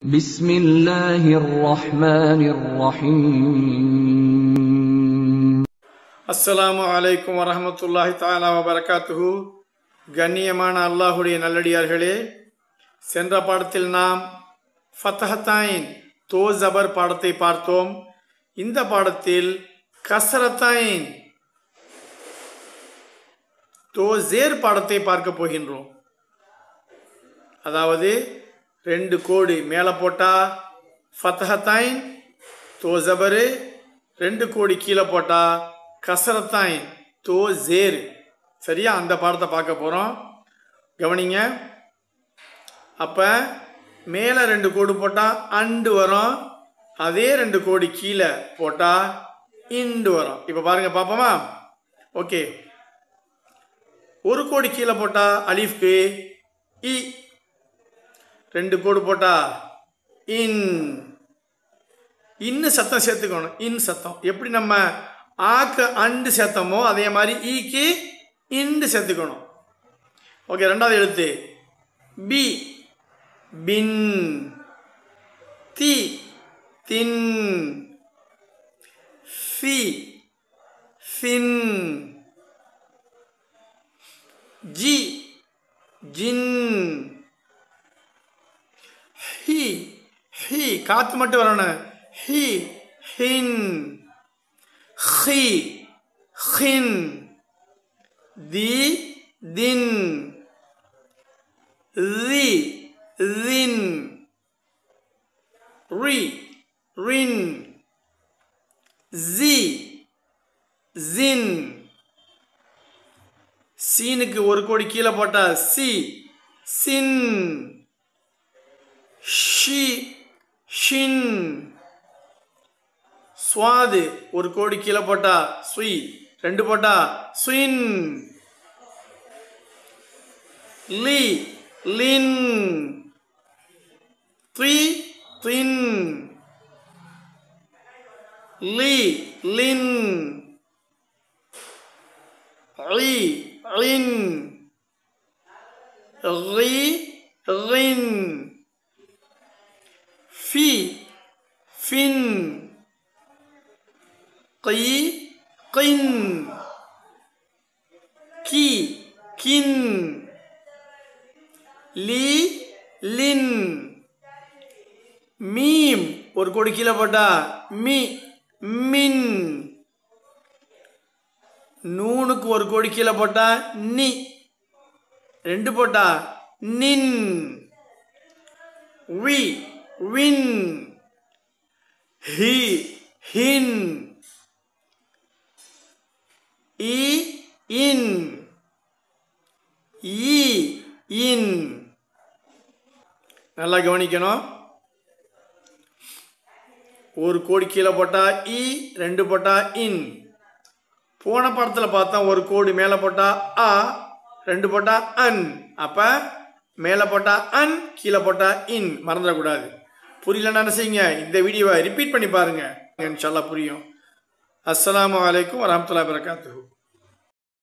بسم الله الرحمن الرحيم அஸ்ஸலாமு அலைக்கும் வரஹமத்துல்லாஹி தாலா வபரகாத்துஹு கண்ணியமான அல்லாஹுடைய நல்லடியார்களே சென்ற பாடத்தில் நாம் ஃபத்தஹத்தாயின் தோ ஜபர் பாடத்தை பார்த்தோம் இந்த பாடத்தில் கசரத்தாயின் தோ ஜேர் பாடத்தை பார்க்க போகின்றோம் அதாவது ரெண்டு கோடு மேலே போட்டால் ஃபத்தஹத்தாயின் தோ ஜபரு ரெண்டு கோடி கீழே போட்டால் கசரத்தாயின் தோ ஜேர் சரியா அந்த பாடத்தை பார்க்க போகிறோம் கவனிங்க அப்போ மேலே ரெண்டு கோடு போட்டால் அண்டு வரும் அதே ரெண்டு கோடி கீழே போட்டால் இண்டு வரும் இப்போ பாருங்க பார்ப்போமா ஓகே ஒரு கோடி கீழே போட்டால் அலிஃப்க்கு இ ரெண்டு கோடு போட்டா இன் இன்னு சத்தம் சேர்த்துக்கணும் இன் சத்தம் எப்படி நம்ம ஆக்கு அண்டு சேர்த்தமோ அதே மாதிரி ஈக்கு இண்டு சேர்த்துக்கணும் ஓகே ரெண்டாவது எழுத்து பி பின் தி தின் ஃபி ஃபின் ஜி ஜின் ஹி ஹி காத்து மட்டும் வரணும் ஹி ஹின் ஹி ஹின் தி தின் ரி ரின் ரி ரின் ஜி ஜின் சீனுக்கு ஒரு கோடி கீழே போட்டா சி சின் ஷி ஷின் சுவாது ஒரு கோடி கீழே போட்டா சுய் ரெண்டு போட்டா சுயின் லி லின் த்ரீ தின் லி லின் ரி ரின் ரி ரின் في فن قي قن كي كن لي லின் மீம் ஒரு கோடி கீழே போட்டா மி மின் நூனுக்கு ஒரு கோடி கீழே போட்டா நி ரெண்டு போட்டா நின் வி வின் ஹி ஹின் இ இன் ஈ இன் நல்லா கவனிக்கணும் ஒரு கோடி கீழே போட்டா இ ரெண்டு போட்டா இன் போன படத்தில் பார்த்தா ஒரு கோடி மேலே போட்டா அ ரெண்டு போட்டா அன் அப்போ மேலே போட்டா அன் கீழே போட்டா இன் மறந்துடக்கூடாது புரியலன்னா என்ன செய்யுங்க இந்த வீடியோவை ரிப்பீட் பண்ணி பாருங்க இன்ஷால்லா புரியும் அஸ்ஸலாமு அலைக்கும் வரமத்துல்லா வரகாத்துஹு